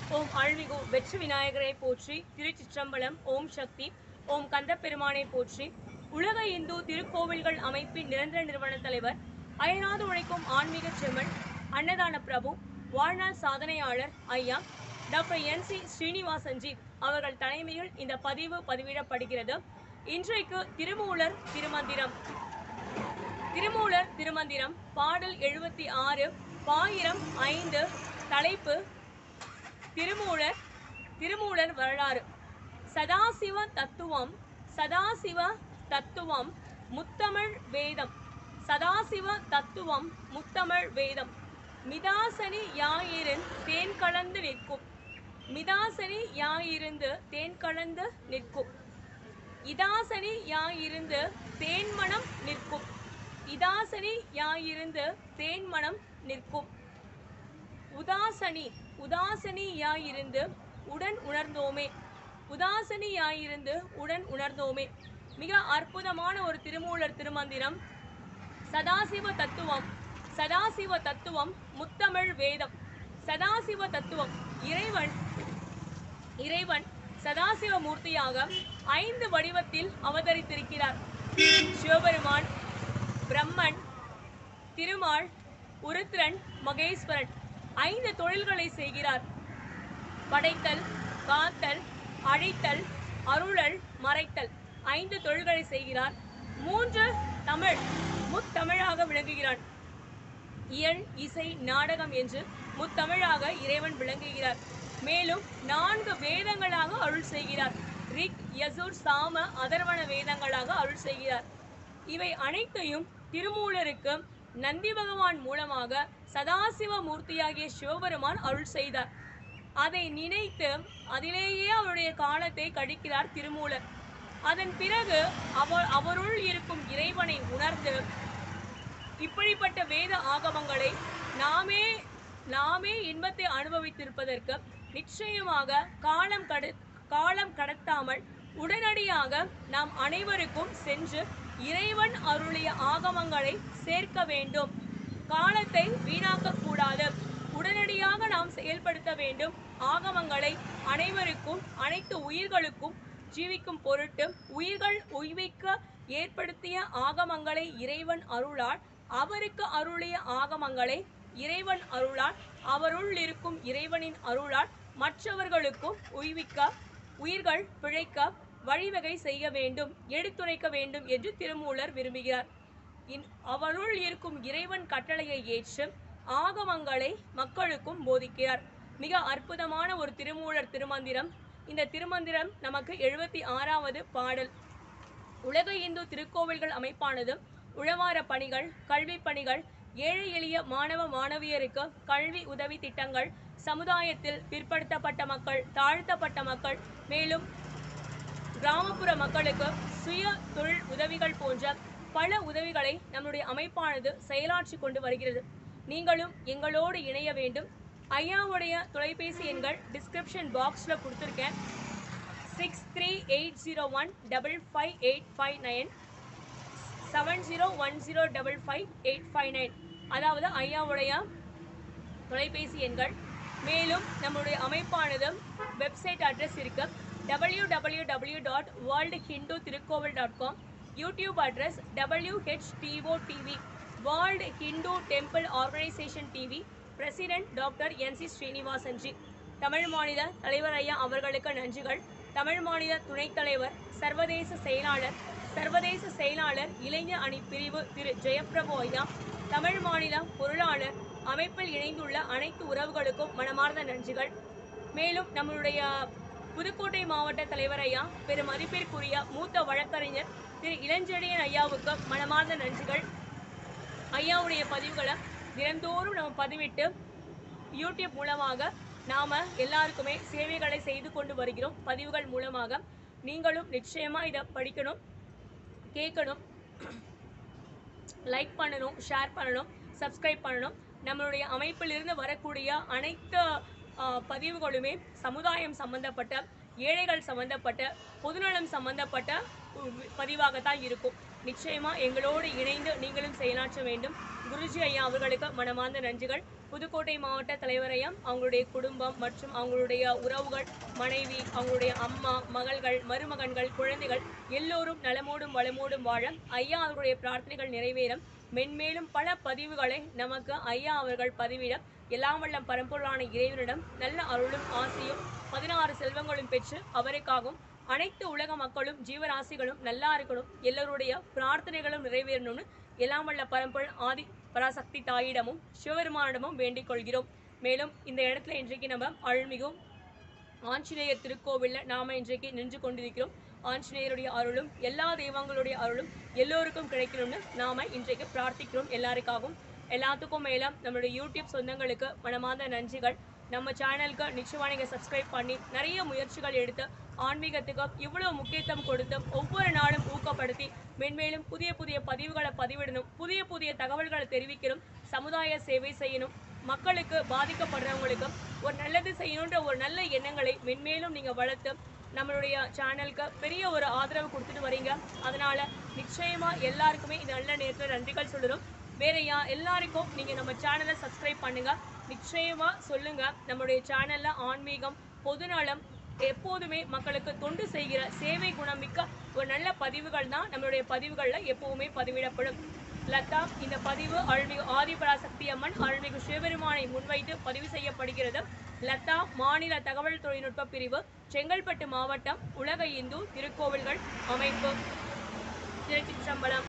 ஓம் அருள்மிகு வெற்றி விநாயகரை போற்றி திருச்சிற்றம்பலம் ஓம் சக்தி ஓம் கந்தப்பெருமானை போற்றி உலக இந்து திருக்கோவில்கள் அமைப்பின் நிரந்தர நிறுவன தலைவர் அயராது உழைக்கும் ஆன்மீக செம்மன் அன்னதான பிரபு வாழ்நாள் சாதனையாளர் ஐயா டாக்டர் என் சி ஸ்ரீனிவாசன்ஜி அவர்கள் தலைமையில் இந்த பதிவு பதிவிடப்படுகிறது இன்றைக்கு திருமூலர் திருமந்திரம் திருமூலர் திருமந்திரம் பாடல் எழுபத்தி ஆறு பாயிரம் ஐந்து தலைப்பு திருமூலர் திருமூலர் வரலாறு சதாசிவ தத்துவம் சதாசிவ தத்துவம் முத்தமிழ் வேதம் சதாசிவ தத்துவம் முத்தமிழ் வேதம் மிதாசனி யாயிரின் தேன் கலந்து நிற்கும் மிதாசனி யாயிருந்து தேன் கலந்து நிற்கும் இதாசனி யாயிருந்து தேன்மணம் நிற்கும் இதாசனி யாயிருந்து தேன்மணம் நிற்கும் உதாசனி உதாசனி யாயிருந்து உடன் உணர்ந்தோமே உதாசனி யாயிருந்து உடன் உணர்ந்தோமே மிக அற்புதமான ஒரு திருமூலர் திருமந்திரம் சதாசிவ தத்துவம் சதாசிவ தத்துவம் முத்தமிழ் வேதம் சதாசிவ தத்துவம் இறைவன் இறைவன் சதாசிவ மூர்த்தியாக ஐந்து வடிவத்தில் அவதரித்திருக்கிறார் சிவபெருமான் பிரம்மன் திருமால் உருத்ரன் மகேஸ்வரன் ஐந்து தொழில்களை செய்கிறார் படைத்தல் காத்தல் அழித்தல் அருளல் மறைத்தல் ஐந்து தொழில்களை செய்கிறார் மூன்று தமிழ் முத்தமிழாக விளங்குகிறான் இயல் இசை நாடகம் என்று முத்தமிழாக இறைவன் விளங்குகிறார் மேலும் நான்கு வேதங்களாக அருள் செய்கிறார் ரிக் யசுர் சாம அதர்வண வேதங்களாக அருள் செய்கிறார் இவை அனைத்தையும் திருமூலருக்கு நந்தி பகவான் மூலமாக சதாசிவ மூர்த்தியாகிய சிவபெருமான் அருள் செய்தார் அதை நினைத்து அதிலேயே அவருடைய காலத்தை கழிக்கிறார் திருமூலர் அதன் பிறகு அவர் அவருள் இருக்கும் இறைவனை உணர்ந்து இப்படிப்பட்ட வேத ஆகமங்களை நாமே நாமே இன்பத்தை அனுபவித்திருப்பதற்கு நிச்சயமாக காலம் கடு காலம் கடத்தாமல் உடனடியாக நாம் அனைவருக்கும் சென்று இறைவன் அருளிய ஆகமங்களை சேர்க்க வேண்டும் காலத்தை வீணாக்க கூடாது உடனடியாக நாம் செயல்படுத்த வேண்டும் ஆகமங்களை அனைவருக்கும் அனைத்து உயிர்களுக்கும் ஜீவிக்கும் பொருட்டு உயிர்கள் உய்விக்க ஏற்படுத்திய ஆகமங்களை இறைவன் அருளால் அவருக்கு அருளிய ஆகமங்களை இறைவன் அருளால் அவருள் இருக்கும் இறைவனின் அருளால் மற்றவர்களுக்கும் உய்விக்க உயிர்கள் பிழைக்க வழிவகை செய்ய வேண்டும் எடுத்துரைக்க வேண்டும் என்று திருமூலர் விரும்புகிறார் இன் அவருள் இருக்கும் இறைவன் கட்டளையை ஏற்று ஆகமங்களை மக்களுக்கும் போதிக்கிறார் மிக அற்புதமான ஒரு திருமூலர் திருமந்திரம் இந்த திருமந்திரம் நமக்கு எழுபத்தி ஆறாவது பாடல் உலக இந்து திருக்கோவில்கள் அமைப்பானது உழவார பணிகள் கல்வி பணிகள் ஏழை எளிய மாணவ மாணவியருக்கு கல்வி உதவி திட்டங்கள் சமுதாயத்தில் பிற்படுத்தப்பட்ட மக்கள் தாழ்த்தப்பட்ட மக்கள் மேலும் கிராமப்புற மக்களுக்கு சுய தொழில் உதவிகள் போன்ற பல உதவிகளை நம்முடைய அமைப்பானது செயலாற்றி கொண்டு வருகிறது நீங்களும் எங்களோடு இணைய வேண்டும் ஐயாவுடைய தொலைபேசி எண்கள் டிஸ்கிரிப்ஷன் பாக்ஸில் கொடுத்துருக்கேன் six three eight zero one double five eight five nine seven zero one zero double five eight five nine அதாவது ஐயாவுடைய தொலைபேசி எண்கள் மேலும் நம்முடைய அமைப்பானது வெப்சைட் அட்ரஸ் இருக்கு W W W dot world Hindu திருக்கோவில் dot com YouTube address WHTO TV world Hindu temple organisation TV president doctor N C ஸ்ரீனிவாசன்ஜி தமிழ் மாநில தலைவர் ஐயா அவர்களுக்கு நன்றிகள் தமிழ் மாநில துணைத் தலைவர் சர்வதேச செயலாளர் சர்வதேச செயலாளர் இளைஞர் அணி பிரிவு திரு ஜெயப்பிரபு ஐயா தமிழ் மாநில பொருளாளர் அமைப்பில் இணைந்துள்ள அனைத்து உறவுகளுக்கும் மனமார்ந்த நன்றிகள் மேலும் நம்மளுடைய புதுக்கோட்டை மாவட்ட தலைவர் ஐயா பெரும் மதிப்பிற்குரிய மூத்த வழக்கறிஞர் திரு இளஞ்செழியன் ஐயாவுக்கு மனமார்ந்த நன்றிகள் ஐயாவுடைய பதிவுகளை தினந்தோறும் நம்ம பதிவிட்டு யூடியூப் மூலமாக நாம எல்லாருக்குமே சேவைகளை செய்து கொண்டு வருகிறோம் பதிவுகள் மூலமாக நீங்களும் நிச்சயமா இதை படிக்கணும் கேட்கணும் லைக் பண்ணணும் ஷேர் பண்ணணும் சப்ஸ்கிரைப் பண்ணணும் நம்மளுடைய அமைப்பிலிருந்து வரக்கூடிய அனைத்து ஆ, பதிவுகளுமே சமுதாயம் சம்பந்தப்பட்ட ஏழைகள் சம்பந்தப்பட்ட பொதுநலம் சம்பந்தப்பட்ட உ- பதிவாகத்தான் இருக்கும் நிச்சயமா எங்களோடு இணைந்து நீங்களும் செயலாற்ற வேண்டும் குருஜி ஐயா அவர்களுக்கு மனமார்ந்த நன்றிகள் புதுக்கோட்டை மாவட்ட தலைவர் ஐயா அவங்களுடைய குடும்பம் மற்றும் அவங்களுடைய உறவுகள் மனைவி அவங்களுடைய அம்மா மகள்கள் மருமகன்கள் குழந்தைகள் எல்லோரும் நலமோடும் வளமோடும் வாழ ஐயா அவர்களுடைய பிரார்த்தனைகள் நிறைவேற மென்மேலும் பல பதிவுகளை நமக்கு ஐயா அவர்கள் பதிவிட எல்லாம் வல்ல பரம்பொருளான இறைவனிடம் நல்ல அருளும் ஆசையும் பதினாறு செல்வங்களும் பெற்று அவருக்காகவும் அனைத்து உலக மக்களும் ஜீவராசிகளும் நல்லா இருக்கணும் எல்லோருடைய பிரார்த்தனைகளும் நிறைவேறணும்னு எல்லாம் வல்ல பரம்பொருள் ஆதி பராசக்தி தாயிடமும் சிவபெருமானிடமும் வேண்டிக் கொள்கிறோம் மேலும் இந்த இடத்துல இன்றைக்கு நம்ம அருள்மிகும் ஆஞ்சநேயர் திருக்கோவில்ல நாம இன்றைக்கு நின்று கொண்டிருக்கிறோம் ஆஞ்சநேயருடைய அருளும் எல்லா தெய்வங்களுடைய அருளும் எல்லோருக்கும் கிடைக்கணும்னு நாம இன்றைக்கு பிரார்த்திக்கிறோம் எல்லாருக்காகவும் எல்லாத்துக்கும் மேல நம்மளுடைய யூடியூப் சொந்தங்களுக்கு மனமார்ந்த நன்றிகள் நம்ம சேனலுக்கு நிச்சயமா நீங்க சப்ஸ்கிரைப் பண்ணி நிறைய முயற்சிகள் எடுத்து ஆன்மீகத்துக்கு இவ்வளவு முக்கியத்துவம் கொடுத்து ஒவ்வொரு நாளும் ஊக்கப்படுத்தி மென்மேலும் புதிய புதிய பதிவுகளை பதிவிடணும் புதிய புதிய தகவல்களை தெரிவிக்கணும் சமுதாய சேவை செய்யணும் மக்களுக்கு பாதிக்கப்படுறவங்களுக்கு ஒரு நல்லது செய்யணுன்ற ஒரு நல்ல எண்ணங்களை மென்மேலும் நீங்க வளர்த்து நம்மளுடைய சேனலுக்கு பெரிய ஒரு ஆதரவு கொடுத்துட்டு வரீங்க அதனால நிச்சயமா எல்லாருக்குமே இந்த நல்ல நேரத்தில் நன்றிகள் சொல்லுறோம் வேற யா எல்லாருக்கும் நீங்க நம்ம சேனலை சப்ஸ்கிரைப் பண்ணுங்க நிச்சயமா சொல்லுங்க நம்மளுடைய சேனல்ல ஆன்மீகம் பொதுநலம் எப்போதுமே மக்களுக்கு தொண்டு செய்கிற சேவை குணமிக்க ஒரு நல்ல பதிவுகள் தான் நம்மளுடைய பதிவுகள்ல எப்பவுமே பதிவிடப்படும் லதா இந்த பதிவு அருள்மிகு ஆதிபராசக்தி அம்மன் அருள்மிகு சிவபெருமானை முன்வைத்து பதிவு செய்யப்படுகிறது லதா மாநில தகவல் தொழில்நுட்ப பிரிவு செங்கல்பட்டு மாவட்டம் உலக இந்து திருக்கோவில்கள் அமைப்பு திருச்சிற்றம்பலம்